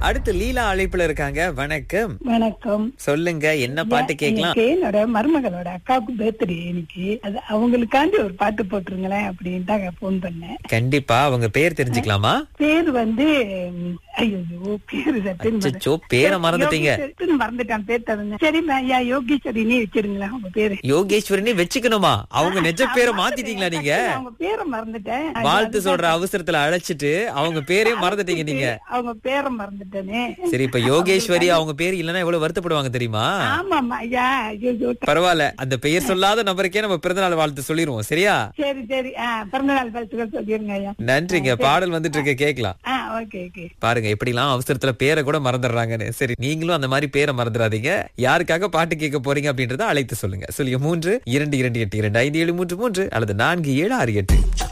அடுத்து லீலா அழைப்புல இருக்காங்க வணக்கம் வணக்கம் சொல்லுங்க என்ன பாட்டு கேட்கலாம் எனக்கு என்னோட மருமகளோட அக்காவுக்கு பர்த்டே இன்னைக்கு அது அவங்களுக்காண்டி ஒரு பாட்டு போட்டுருங்களேன் அப்படின்னு தான் போன் பண்ணேன் கண்டிப்பா அவங்க பேர் தெரிஞ்சுக்கலாமா பேர் வந்து ம், ஐயோ பேரு சட்டுன்னு மறந்து- அச்சோ பேரை மறந்துட்டீங்க யோகேஸ்வரி, மறந்துட்டான் பேர் தரேன் சரி ஐயா யோகேஸ்வரி நீ வச்சிருங்களேன் அவங்க பேரு யோகேஸ்வரினே வச்சுக்கணுமா அவங்க நிஜ பேரை மாத்திட்டீங்களா நீங்க அவங்க பேரை மறந்துட்டேன் வாழ்த்து சொல்ற அவசரத்துல அழைச்சிட்டு அவங்க பேரையும் மறந்துட்டீங்க நீங்க அவங்க பேரை மறந்துட்டேனே சரி இப்ப யோகேஸ்வரி அவங்க பேர் இல்லன்னா எவ்வளவு வருத்தப்படுவாங்க தெரியுமா ஆமாமா ஐயா ஐயோ பரவாயில்ல அந்த பெயர் சொல்லாத நபருக்கே நம்ம பிறந்தநாள் வாழ்த்து சொல்லிருவோம் சரியா சரி சரி ஆ பிறந்த நாள் வாழ்த்துக்கள் சொல்லிருங்க ஐயா நன்றிங்க பாடல் வந்துட்டு இருக்க கேக்கலாம் ஆ ஓகே ஓகே பாருங்க எப்படிலாம் அவசரத்துல பேரை கூட மறந்துடுறாங்கன்னு சரி நீங்களும் அந்த மாதிரி பேரை மறந்துடாதீங்க யாருக்காக பாட்டு கேட்க போறீங்க அப்படின்றத அழைத்து சொல்லுங்க சொல்லுங்க மூன்று இரண்டு இரண்டு எட்டு இரண்டு ஐந்து ஏழு மூன்று மூன்று அல்லது நான்கு ஏழு ஆறு எட்டு